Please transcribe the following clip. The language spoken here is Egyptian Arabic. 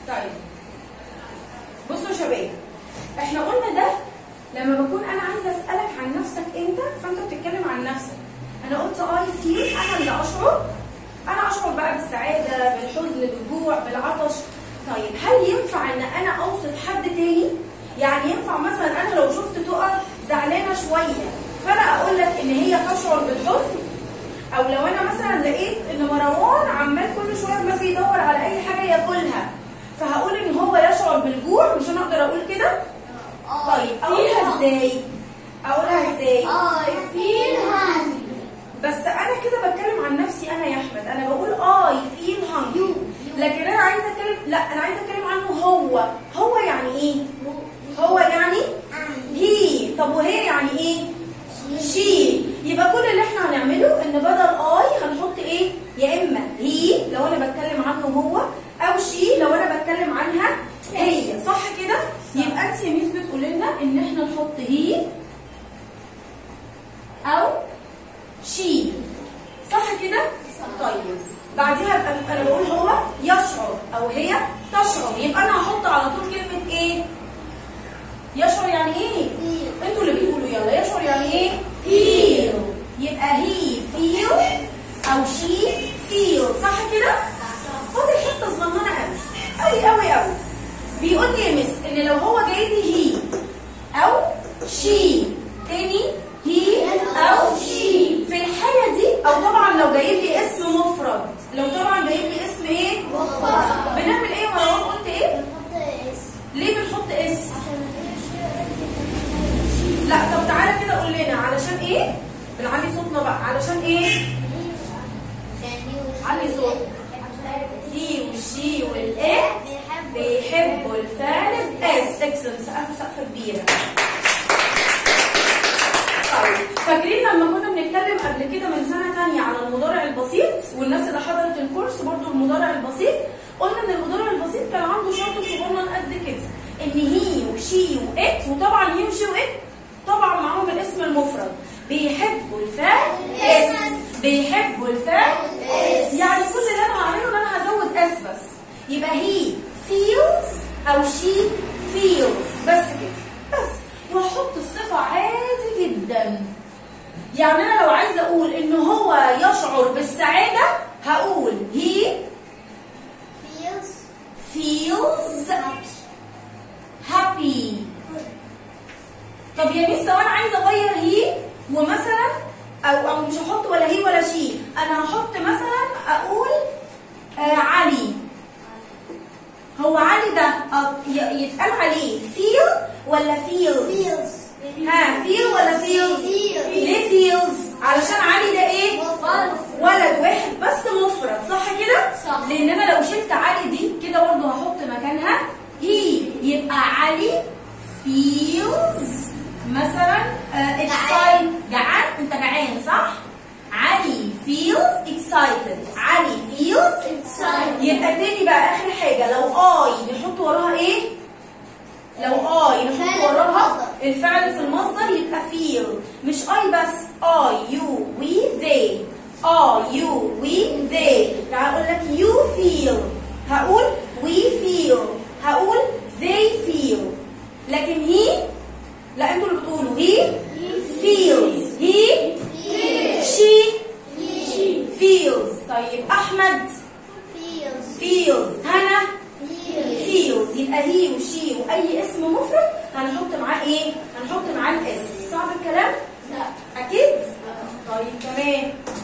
طيب بصوا يا شباب احنا قلنا ده لما بكون انا عايزه اسالك عن نفسك انت فانت بتتكلم عن نفسك انا قلت اي فيل انا اللي اشعر انا اشعر بقى بالسعاده بالحزن بالجوع بالعطش طيب هل ينفع ان انا اوصف حد تاني يعني ينفع مثلا انا لو شفت تقى زعلانه شويه فانا اقول لك ان هي تشعر بالحزن او لو انا مثلا لقيت ان مروان عمال كل شويه ما بيدور على اي حاجه ياكلها فهقول ان هو يشعر بالجوع مش انا اقدر اقول كده طيب اقولها ازاي اقولها ازاي I feel hungry. بس انا كده بتكلم عن نفسي انا يا احمد انا بقول اي فيل هانجري لكن انا عايزه اتكلم لا انا عايزه اتكلم عنه هو هو يعني ايه هو يعني هي طب وهي يعني ايه شي يبقى كل اللي احنا هنعمله ان بدل اي هنحط ايه يا اما هي لو انا بتكلم عنه هو او شي لو انا بتكلم عنها هي صح كده يبقى انت يا ميس بتقول لنا ان احنا نحط هي او شي صح كده طيب بعديها أبقى انا بقول هو يشعر او هي تشعر يبقى انا هحط على طول كلمه ايه يشعر يعني ايه انتوا اللي بتقولوا يلا يشعر يعني ايه feel يبقى he feel او she feel صح كده فاضل حته صغننه قوي قوي قوي قوي بيقول لي يا مس ان لو هو جاي لي هي او she تاني هي او she في الحاله دي او طبعا لو جايب لي اسم مفرد لو طبعا جايب لي اسم ايه بنعمل ايه يا مروان قلت ايه ليه بنحط اسم لا طب تعالى كده قول لنا علشان ايه بنعلي صوتنا بقى علشان ايه علي صوت هي والشي والات بيحبوا الفعل باس اكسلنت سقفه سقفه كبيره طيب فاكرين لما كنا بنتكلم قبل كده من سنه ثانيه على المضارع البسيط والناس اللي حضرت الكورس برضو المضارع البسيط قلنا ان المضارع البسيط كان عنده شرط صغنن قد كده ان هي وشي وات وطبعا هي وشي وات طبعا معاهم الاسم المفرد بيحبوا الفعل اس بيحبوا الفعل اس يعني كل اللي انا هعمله ان انا هزود اس بس يبقى هي feels او she feels بس كده بس وهحط الصفه عادي جدا يعني انا لو عايزه اقول ان هو يشعر بالسعاده هقول he feels happy طب يا ميس لو انا عايزه اغير هي ومثلا او او مش هحط ولا هي ولا شي انا هحط مثلا اقول آه علي هو علي ده آه، ي- يتقال عليه فيل ولا فيلز ها فيل ولا فيلز ليه فيلز علشان علي ده ايه ولد واحد بس مفرد صح كده صح. لان انا لو شلت علي دي كده برضه هحط مكانها هي يبقى علي feels مثلا uh, excited جعان انت جعان صح علي feels excited علي feels Excited. يبقى تاني بقى اخر حاجه لو اي نحط وراها ايه لو اي نحط الفعل في وراها المصدر. الفعل في المصدر يبقى feel مش اي بس I you we they I you we they يعني اقول لك you feel هقول we feel هقول they feel لكن he لا انتوا اللي بتقولوا he feels he she feels طيب احمد feels هنا feels يبقى هي وشي واي اسم مفرد هنحط معاه ايه هنحط معاه الاس صعب الكلام اكيد طيب تمام